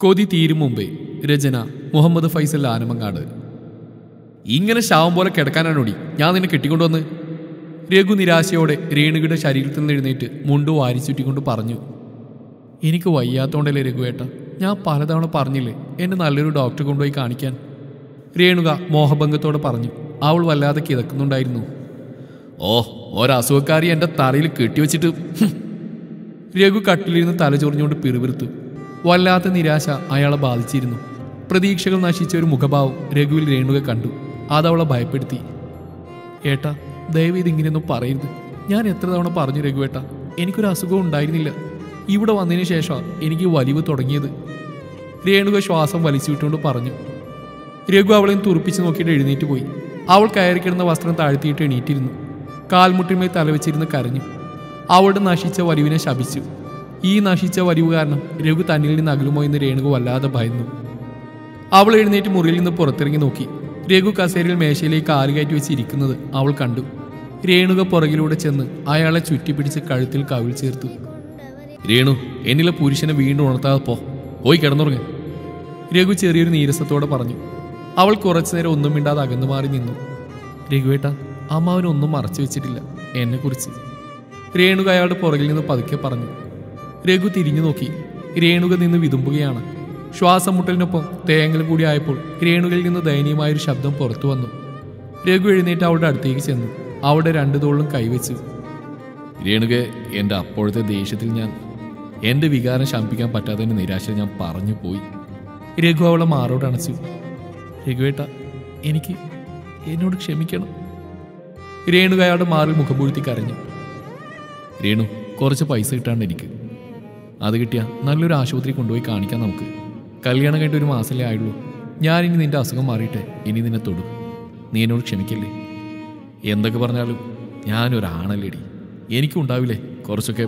കൊതി തീരും മുമ്പേ രചന മുഹമ്മദ് ഫൈസൽ ആനമങ്ങാട് ഇങ്ങനെ ശവം പോലെ കിടക്കാനാണോടി ഞാൻ നിന്നെ കെട്ടിക്കൊണ്ടുവന്ന് രഘു നിരാശയോടെ രേണുകയുടെ ശരീരത്തിൽ നിന്ന് എഴുന്നേറ്റ് മുണ്ടു വാരി ചുറ്റിക്കൊണ്ട് പറഞ്ഞു എനിക്ക് വയ്യാത്തോണ്ടല്ലേ രഘുവേട്ട ഞാൻ പലതവണ പറഞ്ഞില്ലേ എന്നെ നല്ലൊരു ഡോക്ടറെ കൊണ്ടുപോയി കാണിക്കാൻ രേണുക മോഹഭംഗത്തോടെ പറഞ്ഞു അവൾ വല്ലാതെ കിതക്കുന്നുണ്ടായിരുന്നു ഓ ഒരസുഖക്കാരി എൻ്റെ തറയിൽ കെട്ടിവെച്ചിട്ട് ഹും. രഘു കട്ടിലിരുന്ന് തലചൊറിഞ്ഞുകൊണ്ട് പിറുപിറുത്തു വല്ലാത്ത നിരാശ അയാളെ ബാധിച്ചിരുന്നു പ്രതീക്ഷകൾ നശിച്ച ഒരു മുഖഭാവം രഘുവിൽ രേണുക കണ്ടു അതവളെ ഭയപ്പെടുത്തി ഏട്ടാ ദയവ് ഇതിങ്ങനെയൊന്നും പറയരുത് ഞാൻ എത്ര തവണ പറഞ്ഞു രഘുവേട്ട എനിക്കൊരു അസുഖം ഉണ്ടായിരുന്നില്ല ഇവിടെ വന്നതിന് ശേഷമാണ് എനിക്ക് വലിവ് തുടങ്ങിയത് രേണുക ശ്വാസം വലിച്ചു വിട്ടുകൊണ്ട് പറഞ്ഞു രഘു അവളെ തുറപ്പിച്ച് നോക്കിയിട്ട് എഴുന്നേറ്റ് പോയി അവൾ കയറിക്കിടന്ന വസ്ത്രം താഴ്ത്തിയിട്ട് എണീറ്റിരുന്നു കാൽമുട്ടിന്മേൽ തലവെച്ചിരുന്ന് കരഞ്ഞു അവളുടെ നശിച്ച വലിവിനെ ശപിച്ചു ഈ നശിച്ച വലിവ് കാരണം രഘു തന്നിൽ നിന്ന് അകലുമോ എന്ന് രേണുക വല്ലാതെ ഭയന്നു അവൾ എഴുന്നേറ്റ് മുറിയിൽ നിന്ന് പുറത്തിറങ്ങി നോക്കി രഘു കസേരയിൽ മേശയിലേക്ക് കാല് കയറ്റി വെച്ച് ഇരിക്കുന്നത് അവൾ കണ്ടു രേണുക പുറകിലൂടെ ചെന്ന് അയാളെ ചുറ്റിപ്പിടിച്ച് കഴുത്തിൽ കവിൾ ചേർത്തു രേണു എന്നിലെ പുരുഷനെ വീണ്ടും ഉണർത്താതെ പോ പോയി കിടന്നുറങ്ങ് രഘു ചെറിയൊരു നീരസത്തോടെ പറഞ്ഞു അവൾ കുറച്ചു നേരം ഒന്നും മിണ്ടാതെ അകന്നു മാറി നിന്നു രഘുവേട്ട അമ്മാവനൊന്നും മറച്ചു വെച്ചിട്ടില്ല എന്നെക്കുറിച്ച് രേണുക അയാളുടെ പുറകിൽ നിന്ന് പതുക്കെ പറഞ്ഞു രഘു തിരിഞ്ഞു നോക്കി രേണുക നിന്ന് വിതുമ്പുകയാണ് ശ്വാസം മുട്ടലിനൊപ്പം തേങ്ങൽ കൂടി ആയപ്പോൾ രേണുകയിൽ നിന്ന് ദയനീയമായൊരു ശബ്ദം പുറത്തു വന്നു രഘു എഴുന്നേറ്റ് അവളുടെ അടുത്തേക്ക് ചെന്നു അവളുടെ രണ്ടു തോളിലും കൈവച്ചു രേണുക എൻ്റെ അപ്പോഴത്തെ ദേഷ്യത്തിൽ ഞാൻ എൻ്റെ വികാരം ശമിപ്പിക്കാൻ പറ്റാത്തതിൻ്റെ നിരാശ ഞാൻ പറഞ്ഞു പോയി രഘു അവളെ മാറോട് അണച്ചു രഘുവേട്ട എനിക്ക് എന്നോട് ക്ഷമിക്കണം രേണുക അയാളുടെ മാറിൽ മുഖം പൂഴ്ത്തി കരഞ്ഞു രേണു കുറച്ച് പൈസ കിട്ടാണ്ട് എനിക്ക് അത് കിട്ടിയാൽ നല്ലൊരു ആശുപത്രി കൊണ്ടുപോയി കാണിക്കാം നമുക്ക് കല്യാണം കഴിഞ്ഞ ഒരു മാസമല്ലേ ആയുള്ളൂ ഞാനിനി നിന്റെ അസുഖം മാറിയിട്ട് ഇനി നിന്നെ തൊടും നീ എന്നോട് ക്ഷമിക്കല്ലേ എന്തൊക്കെ പറഞ്ഞാലും ഞാനൊരാണല്ലേടി എനിക്കും ഉണ്ടാവില്ലേ കുറച്ചൊക്കെ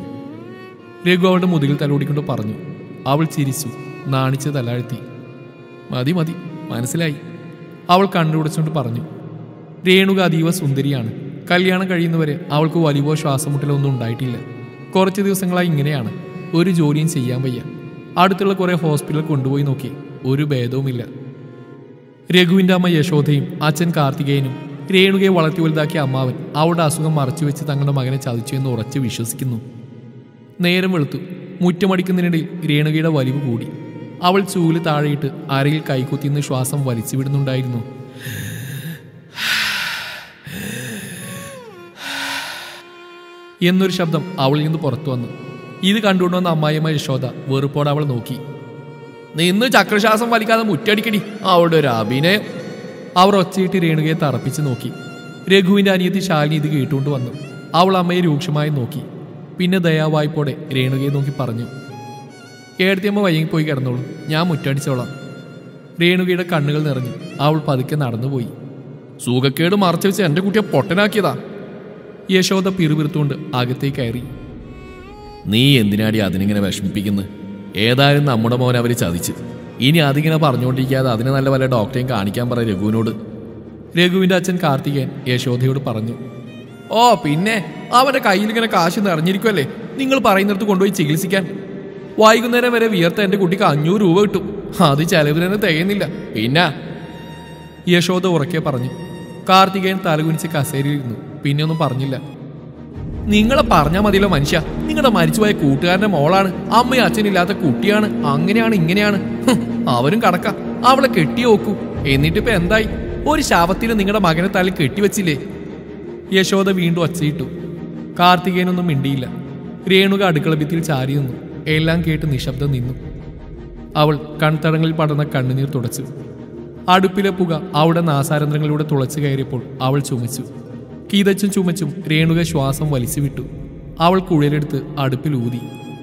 രഘു അവളുടെ മുതുകിൽ തലോടിക്കൊണ്ട് പറഞ്ഞു അവൾ ചിരിച്ചു നാണിച്ച് തലാഴ്ത്തി മതി മതി മനസ്സിലായി അവൾ കണ്ണുടച്ചുകൊണ്ട് പറഞ്ഞു രേണുക അതീവ സുന്ദരിയാണ് കല്യാണം കഴിയുന്നവരെ അവൾക്ക് വലിവോ ശ്വാസമുട്ടലോ ഒന്നും ഉണ്ടായിട്ടില്ല കുറച്ച് ദിവസങ്ങളായി ഇങ്ങനെയാണ് ഒരു ജോലിയും ചെയ്യാൻ വയ്യ അടുത്തുള്ള കുറേ ഹോസ്പിറ്റലിൽ കൊണ്ടുപോയി നോക്കി ഒരു ഭേദവുമില്ല രഘുവിൻ്റെ അമ്മ യശോദയും അച്ഛൻ കാർത്തികേയനും രേണുകയെ വളർത്തി വലുതാക്കിയ അമ്മാവൻ അവളുടെ അസുഖം മറച്ചുവെച്ച് തങ്ങളുടെ മകനെ ചതിച്ചു എന്ന് ഉറച്ചു വിശ്വസിക്കുന്നു നേരം വെളുത്തു മുറ്റമടിക്കുന്നതിനിടയിൽ രേണുകയുടെ വലിവ് കൂടി അവൾ ചൂല് താഴെയിട്ട് അരയിൽ കൈകുത്തിന്ന് ശ്വാസം വലിച്ചു വിടുന്നുണ്ടായിരുന്നു എന്നൊരു ശബ്ദം അവളിൽ നിന്ന് പുറത്തു വന്നു ഇത് കണ്ടുകൊണ്ടുവന്ന അമ്മായിയമ്മ യശോദ വെറുപ്പോടെ അവൾ നോക്കി നിന്ന് ചക്രശ്വാസം വലിക്കാതെ മുറ്റടിക്കടി അവളുടെ ഒരു അഭിനയം അവർ ഒച്ചയിട്ട് രേണുകയെ തറപ്പിച്ച് നോക്കി രഘുവിന്റെ അനിയത്തി ശാലിനി ഇത് കേട്ടുകൊണ്ട് വന്നു അവൾ അമ്മയെ രൂക്ഷമായി നോക്കി പിന്നെ ദയാവായ്പോടെ രേണുകയെ നോക്കി പറഞ്ഞു ഏടത്തിയമ്മ വയ്യെങ്കിൽ പോയി കിടന്നോളൂ ഞാൻ മുറ്റടിച്ചോളാം രേണുകയുടെ കണ്ണുകൾ നിറഞ്ഞു അവൾ പതുക്കെ നടന്നുപോയി സുഖക്കേട് മറച്ചു വെച്ച് എൻ്റെ കുട്ടിയെ പൊട്ടനാക്കിയതാ യശോദ പിറുപിറുത്തുകൊണ്ട് അകത്തേക്ക് കയറി നീ എന്തിനാടി അതിനിങ്ങനെ വിഷമിപ്പിക്കുന്നത് ഏതായാലും നമ്മുടെ മോൻ അവർ ചതിച്ച് ഇനി അതിങ്ങനെ പറഞ്ഞുകൊണ്ടിരിക്കാതെ അതിന് നല്ല വല്ല ഡോക്ടറെയും കാണിക്കാൻ പറ രഘുവിനോട് രഘുവിന്റെ അച്ഛൻ കാർത്തികേയൻ യശോദയോട് പറഞ്ഞു ഓ പിന്നെ അവന്റെ കയ്യിൽ ഇങ്ങനെ കാശ് നിറഞ്ഞിരിക്കുമല്ലേ നിങ്ങൾ പറയുന്നിടത്ത് കൊണ്ടുപോയി ചികിത്സിക്കാൻ വൈകുന്നേരം വരെ വിയർത്ത എന്റെ കുട്ടിക്ക് അഞ്ഞൂറ് രൂപ കിട്ടും അത് ചെലവിന് തികയുന്നില്ല പിന്നെ യശോദ ഉറക്കെ പറഞ്ഞു കാർത്തികേയൻ തലകുനിച്ച് കസേരയിലിരുന്നു പിന്നെ ഒന്നും പറഞ്ഞില്ല നിങ്ങളെ പറഞ്ഞാൽ മതിയല്ലോ മനുഷ്യ നിങ്ങളുടെ മരിച്ചുപോയ കൂട്ടുകാരന്റെ മോളാണ് അമ്മയും അച്ഛനില്ലാത്ത കുട്ടിയാണ് അങ്ങനെയാണ് ഇങ്ങനെയാണ് ഹും, അവരും കടക്ക അവളെ കെട്ടി നോക്കൂ എന്നിട്ടിപ്പോ എന്തായി ഒരു ശാപത്തിൽ നിങ്ങളുടെ മകനെ തലയിൽ കെട്ടിവെച്ചില്ലേ യശോദ വീണ്ടും ഒച്ചയിട്ടു കാർത്തികേയനൊന്നും മിണ്ടിയില്ല രേണുക അടുക്കള ഭിത്തിയിൽ ചാരി നിന്നു എല്ലാം കേട്ട് നിശബ്ദം നിന്നു അവൾ കൺതടങ്ങളിൽ പടർന്ന കണ്ണുനീർ തുടച്ചു അടുപ്പിലെ പുക അവിടെ നാസാരന്ധ്രങ്ങളിലൂടെ തുളച്ചു കയറിയപ്പോൾ അവൾ ചുമച്ചു കീതച്ചും ചുമച്ചും രേണുക ശ്വാസം വലിച്ചു വിട്ടു അവൾ കുഴലെടുത്ത് അടുപ്പിൽ ഊതി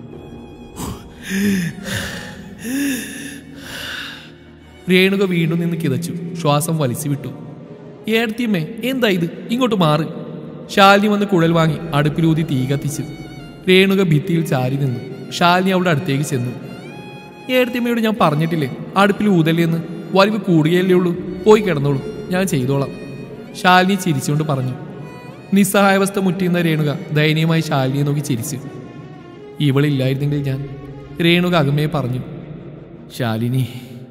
രേണുക വീണ്ടും നിന്ന് കിതച്ചു ശ്വാസം വലിച്ചു വിട്ടു ഏടത്തിയമ്മേ എന്താ ഇത് ഇങ്ങോട്ട് മാറ് ശാലിനി വന്ന് കുഴൽ വാങ്ങി അടുപ്പിലൂതി തീ കത്തിച്ചു രേണുക ഭിത്തിയിൽ ചാരി നിന്നു ശാലിനി അവളുടെ അടുത്തേക്ക് ചെന്നു ഏടത്തിയമ്മയോട് ഞാൻ പറഞ്ഞിട്ടില്ലേ അടുപ്പിൽ ഊതല്ലെന്ന് വലിവ് കൂടുകയല്ലേ ഉള്ളൂ പോയി കിടന്നോളൂ ഞാൻ ചെയ്തോളാം ശാലിനി ചിരിച്ചുകൊണ്ട് പറഞ്ഞു നിസ്സഹായാവസ്ഥ മുറ്റിയുന്ന രേണുക ദയനീയമായി ശാലിനിയെ നോക്കി ചിരിച്ചു ഇവളില്ലായിരുന്നെങ്കിൽ ഞാൻ രേണുക അകമയെ പറഞ്ഞു ശാലിനി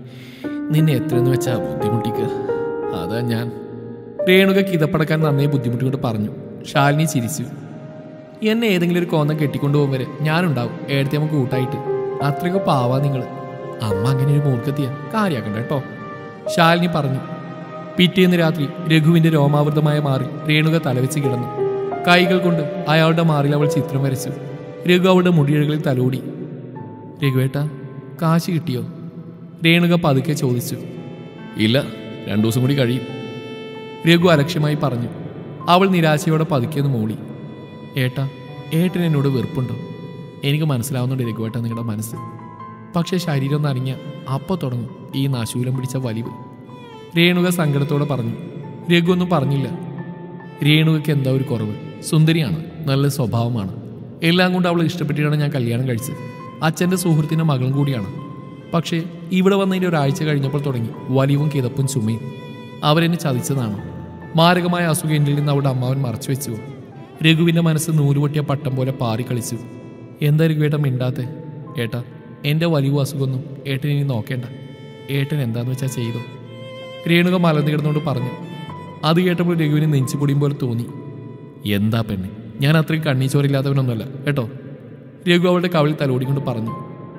നിന്നെ എത്രയെന്ന് വെച്ചാ ബുദ്ധിമുട്ടിക്കുക അതാ ഞാൻ രേണുക കിതപ്പടക്കാൻ നന്നേ ബുദ്ധിമുട്ടുകൊണ്ട് പറഞ്ഞു ശാലിനി ചിരിച്ചു എന്നെ ഏതെങ്കിലും ഒരു കോന്തം കെട്ടിക്കൊണ്ടുപോകും വരെ ഞാനുണ്ടാവും ഏടത്തെ നമുക്ക് കൂട്ടായിട്ട് അത്രയൊക്കെ പാവാ നിങ്ങൾ അമ്മ അങ്ങനെ ഒരു മൂർഖത്തിയ കാര്യാക്കണ്ട കേട്ടോ ശാലിനി പറഞ്ഞു പിറ്റേന്ന് രാത്രി രഘുവിന്റെ രോമാവൃതമായ മാറിൽ രേണുക തലവെച്ച് കിടന്നു കൈകൾ കൊണ്ട് അയാളുടെ മാറിൽ അവൾ ചിത്രം വരച്ചു രഘു അവളുടെ മുടിയഴകളിൽ തലോടി രഘുവേട്ട കാശ് കിട്ടിയോ രേണുക പതുക്കെ ചോദിച്ചു ഇല്ല രണ്ടു ദിവസം കൂടി കഴിയും രഘു അലക്ഷ്യമായി പറഞ്ഞു അവൾ നിരാശയോടെ പതുക്കിയെന്ന് മൂളി ഏട്ടാ ഏട്ടൻ എന്നോട് വെറുപ്പുണ്ടോ എനിക്ക് മനസ്സിലാവുന്നുണ്ട് രഘുവേട്ട നിങ്ങളുടെ മനസ്സ് പക്ഷേ ശരീരം ഒന്ന് അനങ്ങിയ അപ്പോൾ തുടങ്ങും ഈ നാശൂലം പിടിച്ച വലിവ് രേണുക സങ്കടത്തോടെ പറഞ്ഞു രഘു ഒന്നും പറഞ്ഞില്ല രേണുകയ്ക്ക് എന്താ ഒരു കുറവ് സുന്ദരിയാണ് നല്ല സ്വഭാവമാണ് എല്ലാം കൊണ്ട് അവൾ ഇഷ്ടപ്പെട്ടിട്ടാണ് ഞാൻ കല്യാണം കഴിച്ചത് അച്ഛൻ്റെ സുഹൃത്തിൻ്റെ മകളും കൂടിയാണ് പക്ഷേ ഇവിടെ വന്നതിൻ്റെ ഒരാഴ്ച കഴിഞ്ഞപ്പോൾ തുടങ്ങി വലിവും കിതപ്പും ചുമയും അവരെന്നെ ചതിച്ചതാണ് മാരകമായ അസുഖം എന്നിൽ നിന്ന് അവളുടെ അമ്മാവൻ മറച്ചു വെച്ചു രഘുവിൻ്റെ മനസ്സ് നൂലുപൊട്ടിയ പട്ടം പോലെ പാറി കളിച്ചു എന്താ രഘുവേട്ടൻ മിണ്ടാത്തെ ഏട്ടാ എൻ്റെ വലിയ അസുഖമൊന്നും ഏട്ടൻ ഇനി നോക്കേണ്ട ഏട്ടൻ എന്താന്ന് വെച്ചാൽ ചെയ്തോ രേണുക മലർന്നു കിടന്നുകൊണ്ട് പറഞ്ഞു അത് കേട്ടപ്പോൾ രഘുവിന് നെഞ്ചു പൊടിയും പോലെ തോന്നി എന്താ പെണ്ണ് ഞാൻ അത്രയും കണ്ണീച്ചോരില്ലാത്തവനൊന്നുമല്ല കേട്ടോ രഘു അവളുടെ കവിളിൽ തലോടിക്കൊണ്ട് പറഞ്ഞു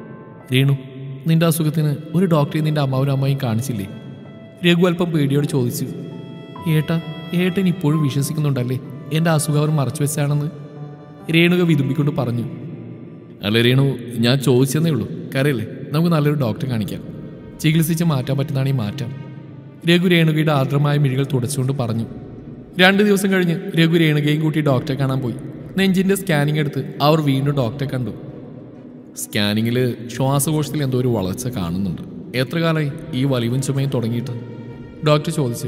രേണു നിന്റെ അസുഖത്തിന് ഒരു ഡോക്ടറെ നിന്റെ അമ്മാവനും അമ്മയും കാണിച്ചില്ലേ രഘു അല്പം പേടിയോട് ചോദിച്ചു ഏട്ടാ ഏട്ടൻ ഇപ്പോഴും വിശ്വസിക്കുന്നുണ്ടല്ലേ എൻ്റെ അസുഖം അവർ മറച്ചു വെച്ചാണെന്ന് രേണുക വിതുമ്പിക്കൊണ്ട് പറഞ്ഞു അല്ല രേണു ഞാൻ ചോദിച്ചെന്നേ ഉള്ളൂ കരയല്ലേ നമുക്ക് നല്ലൊരു ഡോക്ടറെ കാണിക്കാം ചികിത്സിച്ച് മാറ്റാൻ പറ്റുന്നതാണെങ്കിൽ മാറ്റാം രഘു രേണുകയുടെ ആർദ്രമായ മിഴികൾ തുടച്ചുകൊണ്ട് പറഞ്ഞു രണ്ടു ദിവസം കഴിഞ്ഞ് രഘു രേണുകയും കൂട്ടി ഡോക്ടറെ കാണാൻ പോയി നെഞ്ചിന്റെ സ്കാനിംഗ് എടുത്ത് അവർ വീണ്ടും ഡോക്ടറെ കണ്ടു സ്കാനിങ്ങിൽ ശ്വാസകോശത്തിൽ എന്തോ ഒരു വളർച്ച കാണുന്നുണ്ട് എത്ര കാലമായി ഈ വലിവും ചുമയും തുടങ്ങിയിട്ട് ഡോക്ടർ ചോദിച്ചു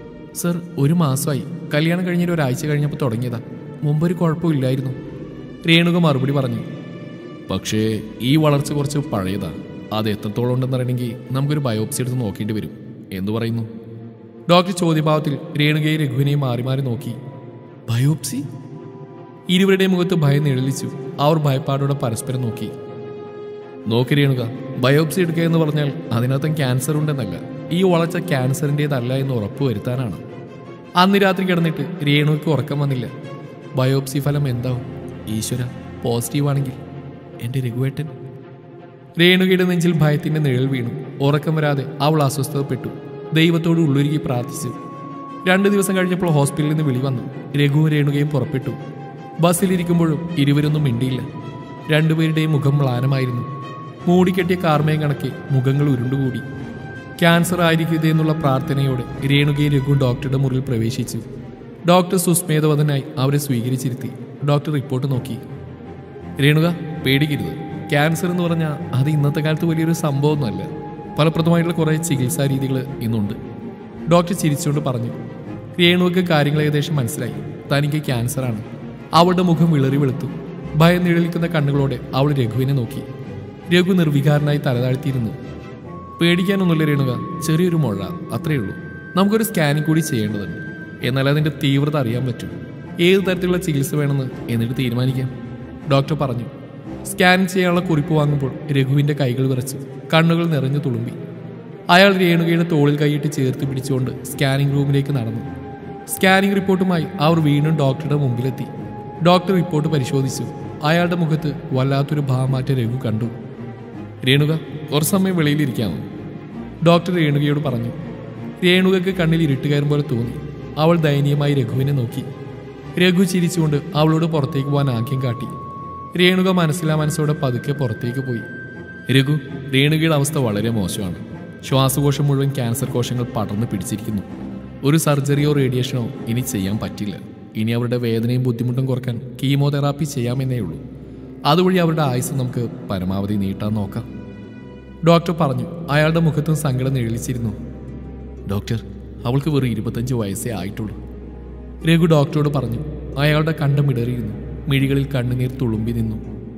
സർ ഒരു മാസമായി കല്യാണം കഴിഞ്ഞിട്ട് ഒരാഴ്ച കഴിഞ്ഞപ്പോൾ തുടങ്ങിയതാ മുമ്പൊരു കുഴപ്പമില്ലായിരുന്നു രേണുക മറുപടി പറഞ്ഞു പക്ഷേ ഈ വളർച്ച കുറച്ച് പഴയതാ അത് എത്രത്തോളം ഉണ്ടെന്നറിയണമെങ്കിൽ നമുക്കൊരു ബയോപ്സി എടുത്ത് നോക്കേണ്ടി വരും എന്തു പറയുന്നു ഡോക്ടർ ചോദ്യഭാവത്തിൽ രേണുകയും രഘുവിനെയും മാറി മാറി നോക്കി ബയോപ്സി ഇരുവരുടെയും മുഖത്ത് ഭയം നിഴലിച്ചു അവർ ഭയപ്പാടോടെ പരസ്പരം നോക്കി നോക്കി രേണുക ബയോപ്സി എടുക്കുക എന്ന് പറഞ്ഞാൽ അതിനകത്തും ക്യാൻസർ ഉണ്ടെന്നല്ല ഈ വളർച്ച ക്യാൻസറിൻ്റെതല്ല എന്ന് ഉറപ്പുവരുത്താനാണ് അന്ന് രാത്രി കിടന്നിട്ട് രേണുക്ക് ഉറക്കം വന്നില്ല ബയോപ്സി ഫലം എന്താവും ഈശ്വര പോസിറ്റീവ് ആണെങ്കിൽ എൻ്റെ രഘുവേട്ടൻ രേണുകയുടെ നെഞ്ചിൽ ഭയത്തിന്റെ നിഴൽ വീണു ഉറക്കം വരാതെ അവൾ അസ്വസ്ഥതപ്പെട്ടു ദൈവത്തോട് ഉള്ളുരുകി പ്രാർത്ഥിച്ചു രണ്ടു ദിവസം കഴിഞ്ഞപ്പോൾ ഹോസ്പിറ്റലിൽ നിന്ന് വിളി വന്നു രഘുവും രേണുകയും പുറപ്പെട്ടു ബസ്സിലിരിക്കുമ്പോഴും ഇരുവരൊന്നും മിണ്ടിയില്ല രണ്ടുപേരുടെയും മുഖം മ്ലാനമായിരുന്നു മൂടിക്കെട്ടിയ കാർമയം കണക്കെ മുഖങ്ങൾ ഉരുണ്ടുകൂടി ക്യാൻസർ ആയിരിക്കരുതേ എന്നുള്ള പ്രാർത്ഥനയോടെ രേണുകയും രഘുവും ഡോക്ടറുടെ മുറിയിൽ പ്രവേശിച്ചു ഡോക്ടർ സുസ്മേധവതനായി അവരെ സ്വീകരിച്ചിരുത്തി ഡോക്ടർ റിപ്പോർട്ട് നോക്കി രേണുക പേടിക്കരുത് ക്യാൻസർ എന്ന് പറഞ്ഞാൽ അത് ഇന്നത്തെ കാലത്ത് വലിയൊരു സംഭവമൊന്നുമല്ല ഫലപ്രദമായിട്ടുള്ള കുറേ ചികിത്സാ രീതികൾ ഇന്നുണ്ട് ഡോക്ടർ ചിരിച്ചുകൊണ്ട് പറഞ്ഞു രേണുവക്ക് കാര്യങ്ങൾ ഏകദേശം മനസ്സിലായി തനിക്ക് ക്യാൻസറാണ് അവളുടെ മുഖം വിളറി വെളുത്തു ഭയം നിഴലിക്കുന്ന കണ്ണുകളോടെ അവൾ രഘുവിനെ നോക്കി രഘു നിർവികാരനായി തലതാഴ്ത്തിയിരുന്നു പേടിക്കാനൊന്നുമില്ല രേണുക ചെറിയൊരു മുഴ അത്രയേ ഉള്ളൂ നമുക്കൊരു സ്കാനിങ് കൂടി ചെയ്യേണ്ടതുണ്ട് എന്നാൽ അതിൻ്റെ തീവ്രത അറിയാൻ പറ്റും ഏത് തരത്തിലുള്ള ചികിത്സ വേണമെന്ന് എന്നിട്ട് തീരുമാനിക്കാം ഡോക്ടർ പറഞ്ഞു സ്കാൻ ചെയ്യാനുള്ള കുറിപ്പ് വാങ്ങുമ്പോൾ രഘുവിൻ്റെ കൈകൾ വിറച്ചു കണ്ണുകൾ നിറഞ്ഞു തുളുമ്പി അയാൾ രേണുകയുടെ തോളിൽ കൈയിട്ട് ചേർത്ത് പിടിച്ചുകൊണ്ട് സ്കാനിംഗ് റൂമിലേക്ക് നടന്നു സ്കാനിംഗ് റിപ്പോർട്ടുമായി അവർ വീണ്ടും ഡോക്ടറുടെ മുമ്പിലെത്തി ഡോക്ടർ റിപ്പോർട്ട് പരിശോധിച്ചു അയാളുടെ മുഖത്ത് വല്ലാത്തൊരു ഭാവമാറ്റ രഘു കണ്ടു രേണുക കുറച്ച് സമയം വെളിയിലിരിക്കാമോ ഡോക്ടർ രേണുകയോട് പറഞ്ഞു രേണുകയ്ക്ക് കണ്ണിൽ ഇരുട്ട് കയറും പോലെ തോന്നി അവൾ ദയനീയമായി രഘുവിനെ നോക്കി രഘു ചിരിച്ചുകൊണ്ട് അവളോട് പുറത്തേക്ക് പോകാൻ ആഗ്യം കാട്ടി രേണുക മനസ്സിലാ മനസ്സോടെ പതുക്കെ പുറത്തേക്ക് പോയി രഘു രേണുകയുടെ അവസ്ഥ വളരെ മോശമാണ് ശ്വാസകോശം മുഴുവൻ ക്യാൻസർ കോശങ്ങൾ പടർന്നു പിടിച്ചിരിക്കുന്നു ഒരു സർജറിയോ റേഡിയേഷനോ ഇനി ചെയ്യാൻ പറ്റില്ല ഇനി അവരുടെ വേദനയും ബുദ്ധിമുട്ടും കുറയ്ക്കാൻ കീമോതെറാപ്പി ചെയ്യാമെന്നേ ഉള്ളൂ അതുവഴി അവരുടെ ആയുസ് നമുക്ക് പരമാവധി നീട്ടാൻ നോക്കാം ഡോക്ടർ പറഞ്ഞു അയാളുടെ മുഖത്തും സങ്കടം നിഴലിച്ചിരുന്നു ഡോക്ടർ അവൾക്ക് വെറും ഇരുപത്തഞ്ച് വയസ്സേ ആയിട്ടുള്ളൂ രഘു ഡോക്ടറോട് പറഞ്ഞു അയാളുടെ കണ്ടം ഇടറിയിരുന്നു മിഴികളിൽ കണ്ണുനീർ തുളുമ്പി നിന്നു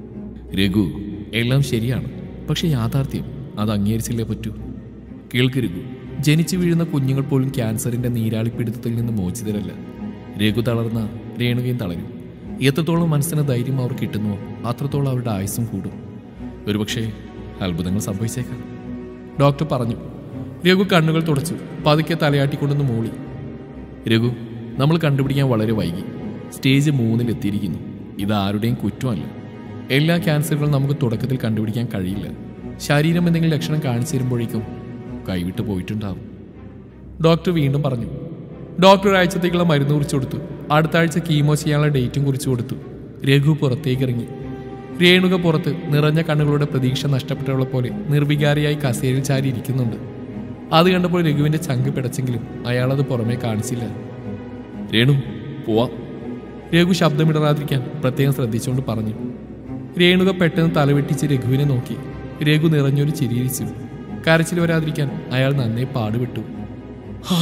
രഘു എല്ലാം ശരിയാണ് പക്ഷെ യാഥാർത്ഥ്യം അത് അംഗീകരിച്ചില്ലേ പറ്റൂ കേൾക്ക് രഘു ജനിച്ചു വീഴുന്ന കുഞ്ഞുങ്ങൾ പോലും ക്യാൻസറിന്റെ നീരാളിപ്പിടുത്തത്തിൽ നിന്ന് മോചിതരല്ല രഘു തളർന്ന രേണുകയും തളരും എത്രത്തോളം മനസ്സിന് ധൈര്യം അവർ കിട്ടുന്നുവോ അത്രത്തോളം അവരുടെ ആയുസ്സും കൂടും ഒരുപക്ഷെ അത്ഭുതങ്ങൾ സംഭവിച്ചേക്കാം ഡോക്ടർ പറഞ്ഞു രഘു കണ്ണുകൾ തുടച്ചു പതുക്കെ തലയാട്ടിക്കൊണ്ടൊന്ന് മൂളി രഘു നമ്മൾ കണ്ടുപിടിക്കാൻ വളരെ വൈകി സ്റ്റേജ് മൂന്നിൽ എത്തിയിരിക്കുന്നു ഇത് ആരുടെയും കുറ്റമല്ല എല്ലാ ക്യാൻസറുകളും നമുക്ക് തുടക്കത്തിൽ കണ്ടുപിടിക്കാൻ കഴിയില്ല ശരീരം എന്തെങ്കിലും ലക്ഷണം കാണിച്ചു തരുമ്പോഴേക്കും കൈവിട്ട് പോയിട്ടുണ്ടാവും ഡോക്ടർ വീണ്ടും പറഞ്ഞു ഡോക്ടർ ഒരാഴ്ചത്തേക്കുള്ള മരുന്ന് കുറിച്ച് കൊടുത്തു അടുത്ത ആഴ്ച കീമോ ചെയ്യാനുള്ള ഡേറ്റും കുറിച്ച് കൊടുത്തു രഘു പുറത്തേക്ക് ഇറങ്ങി രേണുക പുറത്ത് നിറഞ്ഞ കണ്ണുകളുടെ പ്രതീക്ഷ നഷ്ടപ്പെട്ടവളെ പോലെ നിർവികാരിയായി കസേരയിൽ ചാരി ഇരിക്കുന്നുണ്ട് അത് കണ്ടപ്പോൾ രഘുവിന്റെ ചങ്ക് പിടച്ചെങ്കിലും അയാളത് പുറമേ കാണിച്ചില്ല രേണു പോവാം രഘു ശബ്ദമിടറാതിരിക്കാൻ പ്രത്യേകം ശ്രദ്ധിച്ചുകൊണ്ട് പറഞ്ഞു രേണുക പെട്ടെന്ന് തലവെട്ടിച്ച് രഘുവിനെ നോക്കി രഘു നിറഞ്ഞൊരു ചിരിയിരിച്ചു കരച്ചിൽ വരാതിരിക്കാൻ അയാൾ നന്നേ പാടുപെട്ടു ഹാ.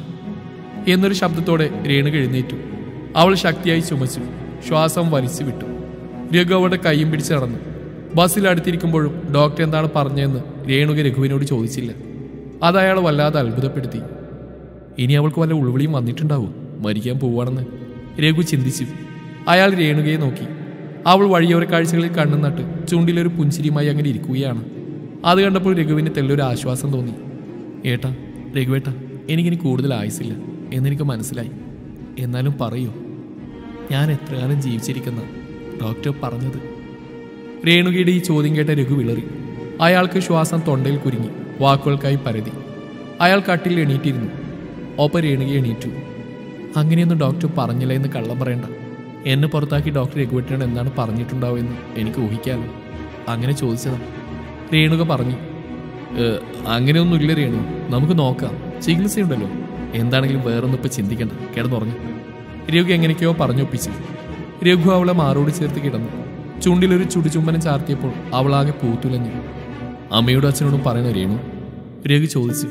എന്നൊരു ശബ്ദത്തോടെ രേണുക എഴുന്നേറ്റു അവൾ ശക്തിയായി ചുമച്ചു ശ്വാസം വലിച്ചു വിട്ടു രഘു അവളുടെ കൈയും പിടിച്ച് നടന്നു ബസ്സിൽ അടുത്തിരിക്കുമ്പോഴും ഡോക്ടർ എന്താണ് പറഞ്ഞതെന്ന് രേണുക രഘുവിനോട് ചോദിച്ചില്ല അത് അയാളെ വല്ലാതെ അത്ഭുതപ്പെടുത്തി ഇനി അവൾക്ക് വല്ല ഉൾവിളിയും വന്നിട്ടുണ്ടാവും മരിക്കാൻ പോവാണെന്ന് രഘു ചിന്തിച്ചു അയാൾ രേണുകയെ നോക്കി അവൾ വഴിയോര കാഴ്ചകളിൽ കണ്ണു നട്ട് ചുണ്ടിലൊരു പുഞ്ചിരിയുമായി അങ്ങനെ ഇരിക്കുകയാണ് അത് കണ്ടപ്പോൾ രഘുവിന് തെല്ലൊരു ആശ്വാസം തോന്നി ഏട്ടാ രഘുവേട്ടാ എനിക്കിനി കൂടുതൽ ആയുസില്ല എന്നെനിക്ക് മനസ്സിലായി എന്നാലും പറയൂ ഞാൻ എത്ര കാലം ജീവിച്ചിരിക്കുന്ന ഡോക്ടർ പറഞ്ഞത് രേണുകയുടെ ഈ ചോദ്യം കേട്ട രഘു വിളറി അയാൾക്ക് ശ്വാസം തൊണ്ടയിൽ കുരുങ്ങി വാക്കുകൾക്കായി പരതി അയാൾ കട്ടിൽ എണീറ്റിരുന്നു ഒപ്പം രേണുക എണീറ്റു അങ്ങനെയൊന്നും ഡോക്ടർ പറഞ്ഞില്ല എന്ന് കള്ളം പറയണ്ട എന്നെ പുറത്താക്കി ഡോക്ടർ രഘുവേട്ടനോട് എന്താണ് പറഞ്ഞിട്ടുണ്ടാവുമെന്ന് എനിക്ക് ഊഹിക്കാമല്ലോ അങ്ങനെ ചോദിച്ചതാ രേണുക പറഞ്ഞു "ഏ, അങ്ങനെയൊന്നുമില്ല രേണു നമുക്ക് നോക്കാം ചികിത്സയുണ്ടല്ലോ എന്താണെങ്കിലും വേറൊന്നും ഇപ്പം ചിന്തിക്കണ്ട കിടന്നുറങ്ങി രഘു എങ്ങനെയൊക്കെയോ പറഞ്ഞൊപ്പിച്ചു രഘു അവളെ മാറോട് ചേർത്ത് കിടന്നു ചുണ്ടിലൊരു ചുടുചുംബനം ചാർത്തിയപ്പോൾ അവളാകെ പൂത്തുലഞ്ഞു അമ്മയോടും അച്ഛനോടും പറയണ രേണു രഘു ചോദിച്ചു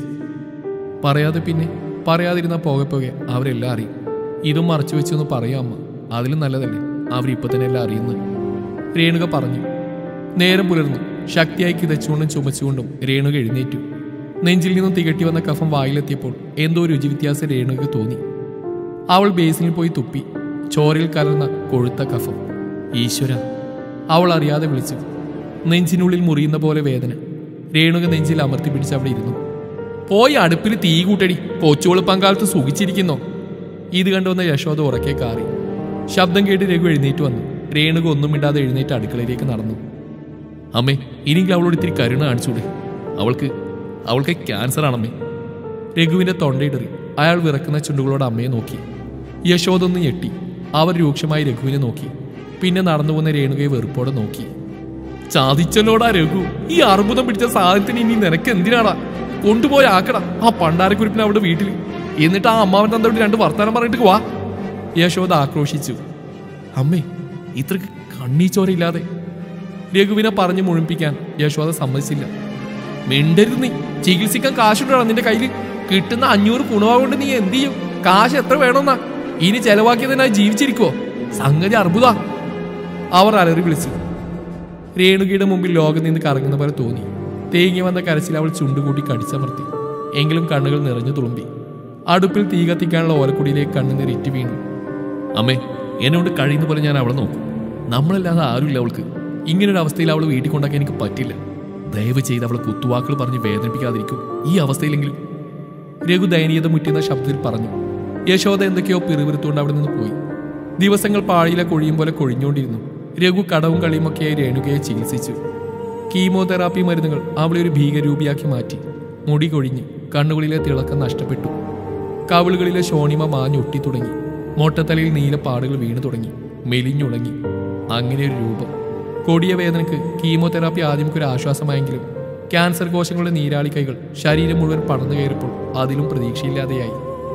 പറയാതെ പിന്നെ പറയാതിരുന്ന പോകെ പോകെ അവരെല്ലാം അറിയും ഇതും മറച്ചു വെച്ചൊന്ന് പറയാം അമ്മ അതിലും നല്ലതല്ലേ അവരിപ്പോ തന്നെ എല്ലാം അറിയുന്നത് രേണുക പറഞ്ഞു നേരം പുലർന്നു ശക്തിയായി കിതച്ചുകൊണ്ടും ചുമച്ചുകൊണ്ടും രേണുക എഴുന്നേറ്റു നെഞ്ചിൽ നിന്നും തികട്ടി വന്ന കഫം വായിലെത്തിയപ്പോൾ എന്തോ രുചി വ്യത്യാസം രേണുകക്ക് തോന്നി അവൾ ബേസിനിൽ പോയി തുപ്പി ചോരയിൽ കലർന്ന കൊഴുത്ത കഫം ഈശ്വര അവൾ അറിയാതെ വിളിച്ചു നെഞ്ചിനുള്ളിൽ മുറിയുന്ന പോലെ വേദന രേണുക നെഞ്ചിൽ അമർത്തി പിടിച്ച് അവിടെ ഇരുന്നു പോയി അടുപ്പിൽ തീ കൂട്ടടി കൊച്ചുവെളുപ്പങ്കാലത്ത് സുഖിച്ചിരിക്കുന്നോ ഇത് കണ്ടുവന്ന യശോദ ഉറക്കെ കാറി ശബ്ദം കേട്ട് രഘു എഴുന്നേറ്റ് വന്നു രേണുക ഒന്നും മിണ്ടാതെ എഴുന്നേറ്റ് അടുക്കളയിലേക്ക് നടന്നു അമ്മേ ഇനിയെങ്കിലും അവളോട് ഇത്തിരി കരുണ കാണിച്ചൂടെ അവൾക്ക് അവൾക്ക് ക്യാൻസർ ആണമ്മേ രഘുവിന്റെ തൊണ്ടയിടറി അയാൾ വിറക്കുന്ന ചുണ്ടുകളോട് അമ്മയെ നോക്കി യശോദ ഒന്ന് ഞെട്ടി അവർ രൂക്ഷമായി രഘുവിനെ നോക്കി പിന്നെ നടന്നു പോകുന്ന രേണുകയെ വെറുപ്പോടെ നോക്കി ചാതിച്ചല്ലോടാ രഘു ഈ അർബുദം പിടിച്ച സാധനത്തിന് ഇനി നിനക്ക് എന്തിനാടാ കൊണ്ടുപോയി ആക്കടാ ആ പണ്ടാരക്കുരിപ്പിനെ അവിടെ വീട്ടിൽ എന്നിട്ട് ആ അമ്മാവൻ തന്നോട് രണ്ട് വർത്താനം പറഞ്ഞിട്ട് വാ യശോദ ആക്രോശിച്ചു അമ്മേ ഇത്രക്ക് കണ്ണീച്ചോരയില്ലാതെ രഘുവിനെ പറഞ്ഞു മുഴിപ്പിക്കാൻ യശോദ സമ്മതിച്ചില്ല മിണ്ടരുത് നീ ചികിത്സിക്കാൻ കാശുണ്ടോ നിന്റെ കയ്യിൽ കിട്ടുന്ന അഞ്ഞൂറ് കുണവ കൊണ്ട് നീ എന്ത് ചെയ്യും കാശ് എത്ര വേണമെന്നാ ഇനി ചെലവാക്കിയതിനായി ജീവിച്ചിരിക്കുവോ സംഗതി അർബുദ അവർ അലറി വിളിച്ചു രേണുകയുടെ മുമ്പിൽ ലോകം നിന്ന് കറങ്ങുന്ന പോലെ തോന്നി തേങ്ങി വന്ന കരച്ചിൽ അവൾ ചുണ്ടുകൂട്ടി കടിച്ചമർത്തി എങ്കിലും കണ്ണുകൾ നിറഞ്ഞു തുളുമ്പി അടുപ്പിൽ തീ കത്തിക്കാനുള്ള ഓലക്കുടിയിലേക്ക് കണ്ണുനീർ ഇറ്റി വീണു അമ്മേ എന്നോട് കഴിയുന്ന പോലെ ഞാൻ അവളെ നോക്കും നമ്മളല്ലാതെ ആരുമില്ല അവൾക്ക് ഇങ്ങനൊരു അവസ്ഥയിൽ അവൾ വീട്ടിൽ കൊണ്ടാക്കാൻ എനിക്ക് പറ്റില്ല ദയവ് ചെയ്ത് അവളെ കുത്തുവാക്കുകൾ പറഞ്ഞ് വേദനിപ്പിക്കാതിരിക്കും ഈ അവസ്ഥയിലെങ്കിലും രഘു ദയനീയത മുറ്റുന്ന ശബ്ദത്തിൽ പറഞ്ഞു യശോദ എന്തൊക്കെയോ പിറുപിറുത്തുകൊണ്ട് അവിടെ നിന്ന് പോയി ദിവസങ്ങൾ പാഴിയിലെ കൊഴിയും പോലെ കൊഴിഞ്ഞുകൊണ്ടിരുന്നു രഘു കടവും കളിയുമൊക്കെയായി രേണുകയെ ചികിത്സിച്ചു കീമോതെറാപ്പി മരുന്നുകൾ അവളെ ഒരു ഭീകരൂപിയാക്കി മാറ്റി മുടി കൊഴിഞ്ഞ് കണ്ണുകളിലെ തിളക്കം നഷ്ടപ്പെട്ടു കവിളുകളിലെ ശോണിമ മാഞ്ഞൊട്ടി തുടങ്ങി മൊട്ടത്തലയിൽ നീലപ്പാടുകൾ വീണു തുടങ്ങി മെലിഞ്ഞുണങ്ങി അങ്ങനെ ഒരു രൂപം കൊടിയ വേദനയ്ക്ക് കീമോതെറാപ്പി ആദ്യമൊക്കെ ഒരു ആശ്വാസമായെങ്കിലും ക്യാൻസർ കോശങ്ങളുടെ നീരാളി കൈകൾ ശരീരം മുഴുവൻ പടർന്നു കയറിയപ്പോൾ അതിലും പ്രതീക്ഷയില്ലാതെയായി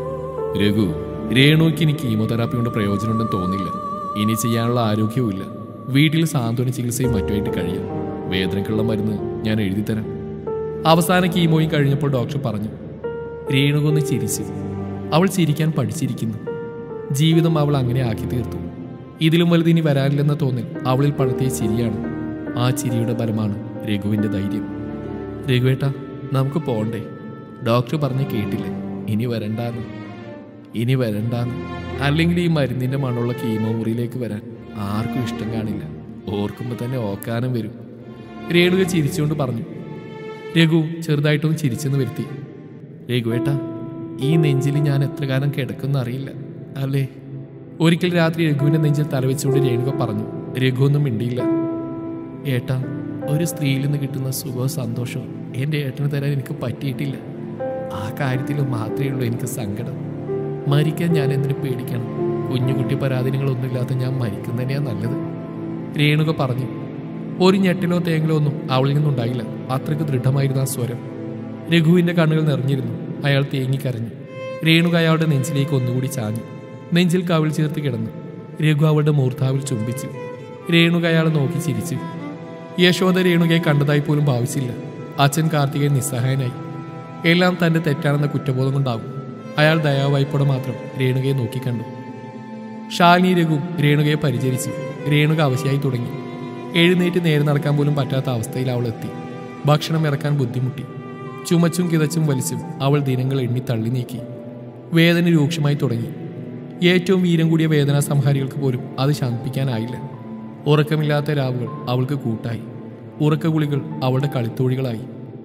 രഘു രേണുക്ക് ഇനി കീമോതെറാപ്പി കൊണ്ട് പ്രയോജനമുണ്ടെന്ന് തോന്നില്ല ഇനി ചെയ്യാനുള്ള ആരോഗ്യവും ഇല്ല വീട്ടിൽ സാന്ത്വന ചികിത്സയും മറ്റുമായിട്ട് കഴിയാം വേദനയ്ക്കുള്ള മരുന്ന് ഞാൻ എഴുതിത്തരാം അവസാന കീമോയും കഴിഞ്ഞപ്പോൾ ഡോക്ടർ പറഞ്ഞു രേണുക ഒന്ന് ചിരിച്ചു അവൾ ചിരിക്കാൻ പഠിച്ചിരിക്കുന്നു ജീവിതം അവൾ അങ്ങനെ ആക്കി തീർത്തു ഇതിലും വലുത് ഇനി വരാനില്ലെന്ന തോന്നൽ അവളിൽ പടർത്തിയ ചിരിയാണ് ആ ചിരിയുടെ ബലമാണ് രഘുവിന്റെ ധൈര്യം രഘുവേട്ടാ നമുക്ക് പോണ്ടേ ഡോക്ടർ പറഞ്ഞ് കേട്ടില്ലേ ഇനി വരണ്ടാന്ന് ഇനി വരണ്ടാന്ന് അല്ലെങ്കിൽ ഈ മരുന്നിന്റെ മണമുള്ള കീമോ മുറിയിലേക്ക് വരാൻ ആർക്കും ഇഷ്ടം കാണില്ല ഓർക്കുമ്പോൾ തന്നെ ഓക്കാനം വരും രേണുക ചിരിച്ചുകൊണ്ട് പറഞ്ഞു രഘു ചെറുതായിട്ടൊന്ന് ചിരിച്ചെന്ന് വരുത്തി രഘുവേട്ടാ ഈ നെഞ്ചിൽ ഞാൻ എത്ര കാലം കിടക്കുന്ന അറിയില്ല അല്ലേ ഒരിക്കൽ രാത്രി രഘുവിന്റെ നെഞ്ചിൽ തലവെച്ചുകൊണ്ട് രേണുക പറഞ്ഞു രഘു ഒന്നും മിണ്ടിയില്ല ഏട്ടാ ഒരു സ്ത്രീയിൽ നിന്ന് കിട്ടുന്ന സുഖവും സന്തോഷവും എൻ്റെ ഏട്ടന് തരാൻ എനിക്ക് പറ്റിയിട്ടില്ല ആ കാര്യത്തിൽ മാത്രമേ ഉള്ളൂ എനിക്ക് സങ്കടം മരിക്കാൻ ഞാൻ എന്തിനു പേടിക്കണം കുഞ്ഞുകുട്ടി പരാധീനങ്ങളൊന്നുമില്ലാത്ത ഞാൻ മരിക്കുന്നതന്നെയാണ് നല്ലത് രേണുക പറഞ്ഞു ഒരു ഞെട്ടിലോ തേങ്ങലോ ഒന്നും അവളിൽ നിന്നുണ്ടായില്ല അത്രയ്ക്ക് ദൃഢമായിരുന്നു ആ സ്വരം രഘുവിന്റെ കണ്ണുകൾ നിറഞ്ഞിരുന്നു അയാൾ തേങ്ങിക്കരഞ്ഞു രേണുക അയാളുടെ നെഞ്ചിലേക്ക് ഒന്നുകൂടി ചാഞ്ഞു നെഞ്ചിൽ കവിൾ ചേർത്ത് കിടന്നു രഘു അവളുടെ മൂർധാവിൽ ചുംബിച്ചു രേണുക അയാളെ നോക്കി ചിരിച്ചു യശോദ രേണുകയെ കണ്ടതായി പോലും ഭാവിച്ചില്ല അച്ഛൻ കാർത്തികൻ നിസ്സഹായനായി എല്ലാം തന്റെ തെറ്റാണെന്ന കുറ്റബോധം കൊണ്ടാവും അയാൾ ദയാവായ്പോടെ മാത്രം രേണുകയെ നോക്കിക്കണ്ടു ശാലിനി രഘു രേണുകയെ പരിചരിച്ചു രേണുക അവശയായി തുടങ്ങി എഴുന്നേറ്റ് നേരെ നടക്കാൻ പോലും പറ്റാത്ത അവസ്ഥയിൽ അവൾ എത്തി ഭക്ഷണം ഇറക്കാൻ ബുദ്ധിമുട്ടി ചുമച്ചും കിതച്ചും വലിച്ചും അവൾ ദിനങ്ങൾ എണ്ണി തള്ളി നീക്കി വേദന രൂക്ഷമായി തുടങ്ങി ഏറ്റവും വീരം കൂടിയ വേദനാ സംഹാരികൾക്ക് പോലും അത് ശമിപ്പിക്കാനായില്ല ഉറക്കമില്ലാത്ത രാവുകൾ അവൾക്ക് കൂട്ടായി ഉറക്ക ഗുളികൾ അവളുടെ കളിത്തോഴികളായി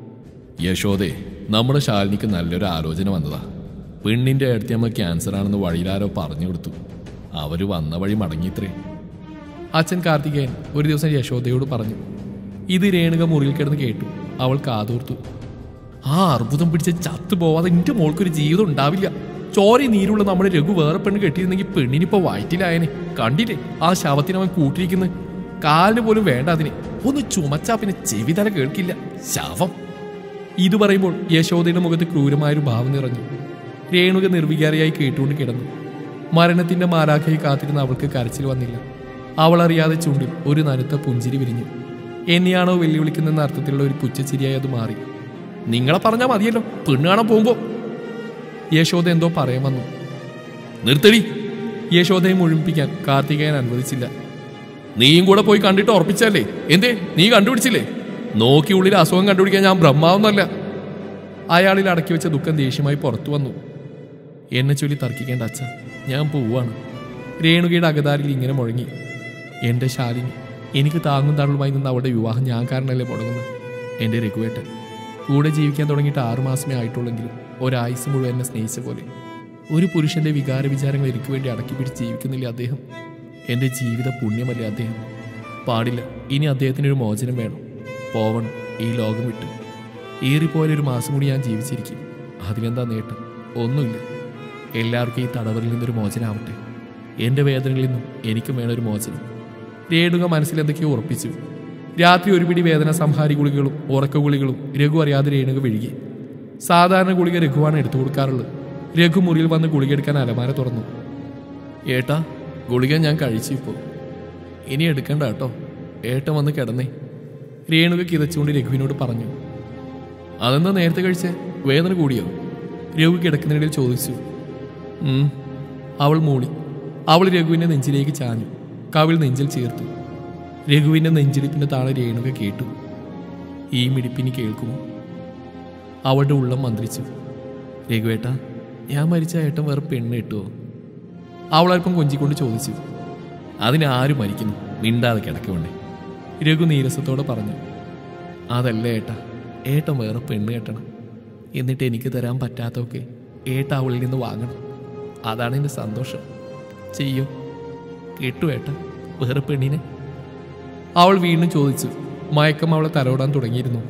യശോദേ നമ്മുടെ ശാലിനിക്ക് നല്ലൊരു ആലോചന വന്നതാ പെണ്ണിന്റെ അടുത്തമ്മ ക്യാൻസർ ആണെന്ന് വഴിയിലാരോ പറഞ്ഞു കൊടുത്തു അവര് വന്ന വഴി മടങ്ങിത്രേ അച്ഛൻ കാർത്തികേയൻ ഒരു ദിവസം യശോദയോട് പറഞ്ഞു ഇത് രേണുക മുറിയിൽ കിടന്ന് കേട്ടു അവൾ കാതോർത്തു ആ അർബുദം പിടിച്ച് ചത്തു പോവാതെ എന്റെ മോൾക്കൊരു ജീവിതം ഉണ്ടാവില്ല ചോര നീരുള്ള നമ്മുടെ രഘു വേറെ പെണ്ണ് കെട്ടിയിരുന്നെങ്കിൽ പെണ്ണിനിപ്പോ വയറ്റിലായനെ കണ്ടില്ലേ ആ ശവത്തിന് അവൻ കൂട്ടിരിക്കുന്നത് കാലിന് പോലും വേണ്ട അതിന് ഒന്ന് ചുമച്ചാ പിന്നെ ചെവി തല കേൾക്കില്ല ശവം ഇത് പറയുമ്പോൾ യശോദയുടെ മുഖത്ത് ക്രൂരമായൊരു ഭാവം നിറഞ്ഞു രേണുക നിർവികാരിയായി കേട്ടുകൊണ്ട് കിടന്നു മരണത്തിന്റെ മാലാഖയെ കാത്തിരുന്ന അവൾക്ക് കരച്ചിൽ വന്നില്ല അവൾ അറിയാതെ ചുണ്ടിൽ ഒരു നനുത്ത പുഞ്ചിരി വിരിഞ്ഞു എന്നെയാണോ വെല്ലുവിളിക്കുന്നെന്ന അർത്ഥത്തിലുള്ള ഒരു പുച്ഛച്ചിരിയായി അത് മാറി നിങ്ങളെ പറഞ്ഞാൽ മതിയല്ലോ പെണ്ണ് കാണാൻ പോകുമ്പോ യശോദ എന്തോ പറയാൻ വന്നു നിർത്തടി യശോദയെ മുഴുമിപ്പിക്കാൻ കാർത്തികേയൻ അനുവദിച്ചില്ല നീയും കൂടെ പോയി കണ്ടിട്ട് ഉറപ്പിച്ചല്ലേ എന്തേ നീ കണ്ടുപിടിച്ചില്ലേ നോക്കി ഉള്ളിൽ അസുഖം കണ്ടുപിടിക്കാൻ ഞാൻ ബ്രഹ്മാവൊന്നല്ല അയാളിൽ അടക്കി വെച്ച ദുഃഖം ദേഷ്യമായി പുറത്തു വന്നു എന്നെ ചൊല്ലി തർക്കിക്കേണ്ട അച്ഛ ഞാൻ പോവാണ് രേണുകയുടെ അകതാരിൽ ഇങ്ങനെ മുഴങ്ങി എൻ്റെ ശാലിനി എനിക്ക് താങ്ങും തള്ളുമായി നിന്ന് അവളുടെ വിവാഹം ഞാൻ കാരണമല്ലേ മുടങ്ങുന്നത് എൻ്റെ രഘുവേട്ടൻ കൂടെ ജീവിക്കാൻ തുടങ്ങിയിട്ട് ആറുമാസമേ ആയിട്ടുള്ളെങ്കിലും ഒരായുസ് മുഴുവൻ എന്നെ സ്നേഹിച്ച പോലെ ഒരു പുരുഷന്റെ വികാര വിചാരങ്ങൾ എനിക്ക് വേണ്ടി അടക്കി പിടിച്ച് ജീവിക്കുന്നില്ല അദ്ദേഹം എൻ്റെ ജീവിത പുണ്യമല്ലേ അദ്ദേഹം പാടില്ല ഇനി അദ്ദേഹത്തിന് ഒരു മോചനം വേണം പോവണം ഈ ലോകം വിട്ട് ഏറിപ്പോയാൽ ഒരു മാസം കൂടി ഞാൻ ജീവിച്ചിരിക്കും അതിനെന്താ നേട്ടം ഒന്നുമില്ല എല്ലാവർക്കും ഈ തടവറിൽ നിന്നൊരു മോചനമാവട്ടെ എൻ്റെ വേദനകളിൽ നിന്നും എനിക്കും വേണം ഒരു മോചനം രേണുക മനസ്സിൽ എന്തൊക്കെയോ ഉറപ്പിച്ചു രാത്രി ഒരു പിടി വേദന സംഹാരി ഗുളികകളും ഉറക്ക ഗുളികളും രഘു അറിയാതെ രേണുക വിഴുകി സാധാരണ ഗുളിക രഘുവാണ് എടുത്തു കൊടുക്കാറുള്ളത് രഘു മുറിയിൽ വന്ന് ഗുളിക എടുക്കാൻ അലമാര തുറന്നു ഏട്ടാ ഗുളിക ഞാൻ കഴിച്ചു ഇപ്പോൾ ഇനി എടുക്കണ്ട കേട്ടോ ഏട്ടൻ വന്ന് കിടന്നേ രേണുക കിതച്ചുകൊണ്ട് രഘുവിനോട് പറഞ്ഞു അതെന്താ നേരത്തെ കഴിച്ചേ വേദന കൂടിയോ രഘു കിടക്കുന്നതിനിടയിൽ ചോദിച്ചു ഉം. അവൾ മൂളി അവൾ രഘുവിന്റെ നെഞ്ചിലേക്ക് ചാഞ്ഞു കവിൾ നെഞ്ചിൽ ചേർത്തു രഘുവിന്റെ നെഞ്ചിടിപ്പിന്റെ താളെ രേണുക കേട്ടു ഈ മിടിപ്പിനി കേൾക്കുമോ അവളുടെ ഉള്ളം മന്ത്രിച്ചു രഘുവേട്ട ഞാൻ മരിച്ച ഏട്ടൻ വേറെ പെണ്ണ് കിട്ടുമോ അവൾ അല്പം കൊഞ്ചിക്കൊണ്ട് ചോദിച്ചു അതിനാരും മരിക്കുന്നു മിണ്ടാതെ കിടക്കുകൊണ്ടേ രഘു നീരസത്തോടെ പറഞ്ഞു അതല്ല ഏട്ടാ ഏട്ടൻ വേറെ പെണ്ണ് കെട്ടണം എന്നിട്ട് എനിക്ക് തരാൻ പറ്റാത്തൊക്കെ ഏട്ട അവളിൽ നിന്ന് വാങ്ങണം അതാണ് എൻ്റെ സന്തോഷം ചെയ്യോ കേട്ടു ഏട്ട വേറെ പെണ്ണിനെ അവൾ വീണ്ടും ചോദിച്ചു മയക്കം അവളെ തലോടാൻ തുടങ്ങിയിരുന്നു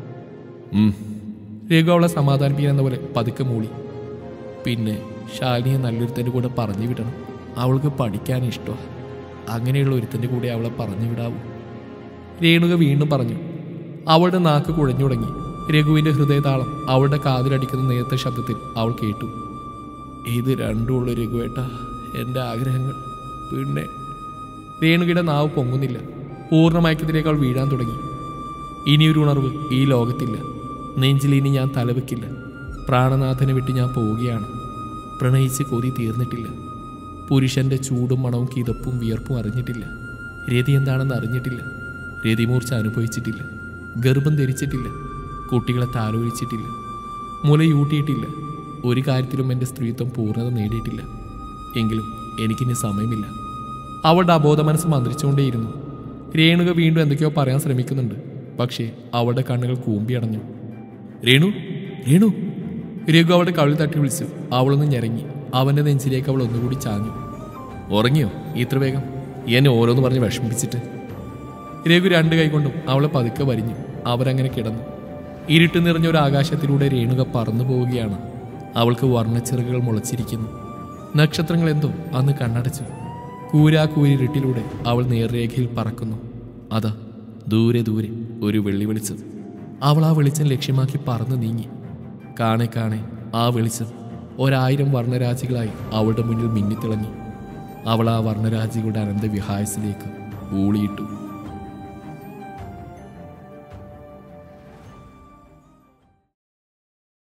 ഉം, രഘു അവളെ സമാധാനിപ്പിക്കാൻ പോലെ പതുക്കെ മൂളി പിന്നെ ശാലിനിയെ നല്ലൊരുത്തൻ്റെ കൂടെ പറഞ്ഞു വിടണം അവൾക്ക് പഠിക്കാൻ ഇഷ്ടമാണ് അങ്ങനെയുള്ള ഒരുത്തൻ്റെ കൂടെ അവളെ പറഞ്ഞു വിടാവൂ രേണുക വീണ്ടും പറഞ്ഞു അവളുടെ നാക്ക് കുഴഞ്ഞു തുടങ്ങി രഘുവിന്റെ ഹൃദയതാളം അവളുടെ കാതിലടിക്കുന്ന നേരത്തെ ശബ്ദത്തിൽ അവൾ കേട്ടു ഇത് രണ്ടുമുള്ള രഘുവേട്ട എൻ്റെ ആഗ്രഹങ്ങൾ പിന്നെ രേണുകയുടെ നാവ് പൊങ്ങുന്നില്ല പൂർണ്ണമയക്കത്തിലേക്ക് അവൾ വീഴാൻ തുടങ്ങി ഇനിയൊരു ഉണർവ് ഈ ലോകത്തില്ല നെഞ്ചിൽ ഇനി ഞാൻ തലവെക്കില്ല പ്രാണനാഥനെ വിട്ട് ഞാൻ പോവുകയാണ് പ്രണയിച്ച് കൊതി തീർന്നിട്ടില്ല പുരുഷന്റെ ചൂടും മണവും കിതപ്പും വിയർപ്പും അറിഞ്ഞിട്ടില്ല രതി എന്താണെന്ന് അറിഞ്ഞിട്ടില്ല രതിമൂർച്ച അനുഭവിച്ചിട്ടില്ല ഗർഭം ധരിച്ചിട്ടില്ല കുട്ടികളെ താലോലിച്ചിട്ടില്ല മുലയൂട്ടിയിട്ടില്ല ഒരു കാര്യത്തിലും എൻ്റെ സ്ത്രീത്വം പൂർണ്ണത നേടിയിട്ടില്ല എങ്കിലും എനിക്കിനി സമയമില്ല അവളുടെ അബോധ മനസ്സ് മന്ത്രിച്ചുകൊണ്ടേയിരുന്നു രേണുക വീണ്ടും എന്തൊക്കെയോ പറയാൻ ശ്രമിക്കുന്നുണ്ട് പക്ഷേ അവളുടെ കണ്ണുകൾ കൂമ്പിയടഞ്ഞു രേണു രേണു രഘു അവളുടെ കവിളിൽ തട്ടി വിളിച്ചു അവളൊന്ന് ഞെരങ്ങി അവന്റെ നെഞ്ചിലേക്ക് അവൾ ഒന്നുകൂടി ചാഞ്ഞു ഉറങ്ങിയോ ഇത്ര വേഗം എന്നെ ഓരോന്ന് പറഞ്ഞ് വിഷമിപ്പിച്ചിട്ട് രഘു രണ്ട് കൈകൊണ്ടും അവളെ പതുക്കെ വരിഞ്ഞു അവരങ്ങനെ കിടന്നു ഇരുട്ട് നിറഞ്ഞ ഒരു ആകാശത്തിലൂടെ രേണുക പറന്നു പോവുകയാണ് അവൾക്ക് വർണ്ണച്ചിറകുകൾ മുളച്ചിരിക്കുന്നു നക്ഷത്രങ്ങൾ എന്തോ അന്ന് കണ്ണടച്ചു കൂരാ കൂരിരുട്ടിലൂടെ അവൾ നേർരേഖയിൽ പറക്കുന്നു അതാ ദൂരെ ദൂരെ ഒരു വെള്ളി വെളിച്ചം അവൾ ആ വെളിച്ചം ലക്ഷ്യമാക്കി പറന്നു നീങ്ങി കാണെ കാണെ ആ വെളിച്ചം ഒരായിരം വർണ്ണരാജികളായി അവളുടെ മുന്നിൽ മിന്നിത്തിളങ്ങി അവൾ ആ വർണ്ണരാജികളുടെ അനന്തവിഹായസിലേക്ക് ഊളിയിട്ടു